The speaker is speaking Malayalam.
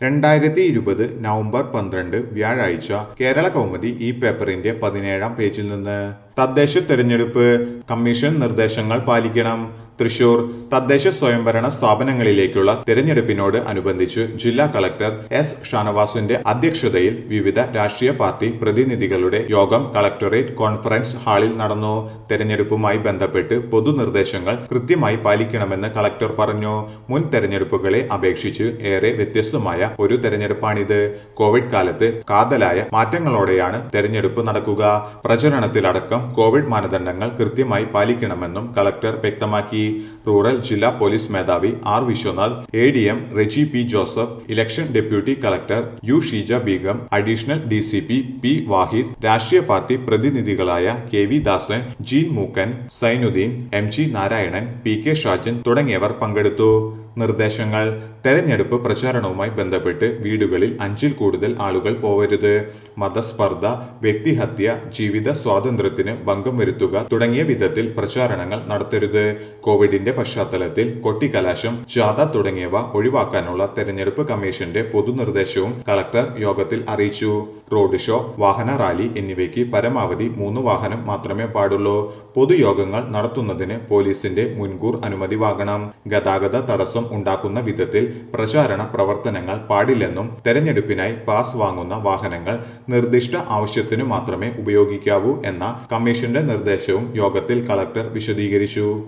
രണ്ടായിരത്തി ഇരുപത് നവംബർ പന്ത്രണ്ട് വ്യാഴാഴ്ച കേരള കൗമുദി ഈ പേപ്പറിന്റെ പതിനേഴാം പേജിൽ നിന്ന് തദ്ദേശ തെരഞ്ഞെടുപ്പ് കമ്മീഷൻ നിർദ്ദേശങ്ങൾ പാലിക്കണം തൃശൂർ തദ്ദേശ സ്വയംഭരണ സ്ഥാപനങ്ങളിലേക്കുള്ള തെരഞ്ഞെടുപ്പിനോട് അനുബന്ധിച്ച് ജില്ലാ കളക്ടർ എസ് ഷാനവാസിന്റെ അധ്യക്ഷതയിൽ വിവിധ രാഷ്ട്രീയ പാർട്ടി പ്രതിനിധികളുടെ യോഗം കളക്ടറേറ്റ് കോൺഫറൻസ് ഹാളിൽ നടന്നു തെരഞ്ഞെടുപ്പുമായി ബന്ധപ്പെട്ട് പൊതുനിർദ്ദേശങ്ങൾ കൃത്യമായി പാലിക്കണമെന്ന് കളക്ടർ പറഞ്ഞു മുൻ തെരഞ്ഞെടുപ്പുകളെ അപേക്ഷിച്ച് ഏറെ വ്യത്യസ്തമായ ഒരു തെരഞ്ഞെടുപ്പാണിത് കോവിഡ് കാലത്ത് കാതലായ മാറ്റങ്ങളോടെയാണ് തെരഞ്ഞെടുപ്പ് നടക്കുക പ്രചരണത്തിലടക്കം കോവിഡ് മാനദണ്ഡങ്ങൾ കൃത്യമായി പാലിക്കണമെന്നും കളക്ടർ വ്യക്തമാക്കി റൂറൽ ജില്ലാ പോലീസ് മേധാവി R Viswanath A D M Reji P Joseph election deputy collector U Sheeja Begum additional D C P P Vahid രാഷ്ട്രീയ പാർട്ടി പ്രതിനിധികളായ K V Dasan Jeen Mookkan Sainuddin M G Narayanan P K Shajan തുടങ്ങിയവർ പങ്കെടുത്തു നിർദ്ദേശങ്ങൾ തെരഞ്ഞെടുപ്പ് പ്രചാരണവുമായി ബന്ധപ്പെട്ട് വീടുകളിൽ അഞ്ചിൽ കൂടുതൽ ആളുകൾ പോവരുത് മതസ്പർദ്ധ വ്യക്തിഹത്യ ജീവിത സ്വാതന്ത്ര്യത്തിന് ഭംഗം വരുത്തുക തുടങ്ങിയ വിധത്തിൽ പ്രചാരണങ്ങൾ നടത്തരുത് കോവിഡിന്റെ പശ്ചാത്തലത്തിൽ കൊട്ടിക്കലാശം ജാഥ തുടങ്ങിയവ ഒഴിവാക്കാനുള്ള തെരഞ്ഞെടുപ്പ് കമ്മീഷന്റെ പൊതുനിർദ്ദേശവും കളക്ടർ യോഗത്തിൽ അറിയിച്ചു റോഡ് ഷോ വാഹന റാലി എന്നിവയ്ക്ക് പരമാവധി മൂന്ന് വാഹനം മാത്രമേ പാടുള്ളൂ പൊതുയോഗങ്ങൾ നടത്തുന്നതിന് പോലീസിന്റെ മുൻകൂർ അനുമതി വാങ്ങണം ഗതാഗത തടസ്സം ഉണ്ടാക്കുന്ന വിധത്തിൽ പ്രചാരണ പ്രവർത്തനങ്ങൾ പാടില്ലെന്നും തെരഞ്ഞെടുപ്പിനായി പാസ് വാങ്ങുന്ന വാഹനങ്ങൾ നിർദ്ദിഷ്ട ആവശ്യത്തിനു മാത്രമേ ഉപയോഗിക്കാവൂ എന്ന കമ്മീഷന്റെ നിർദ്ദേശവും യോഗത്തിൽ കളക്ടർ വിശദീകരിച്ചു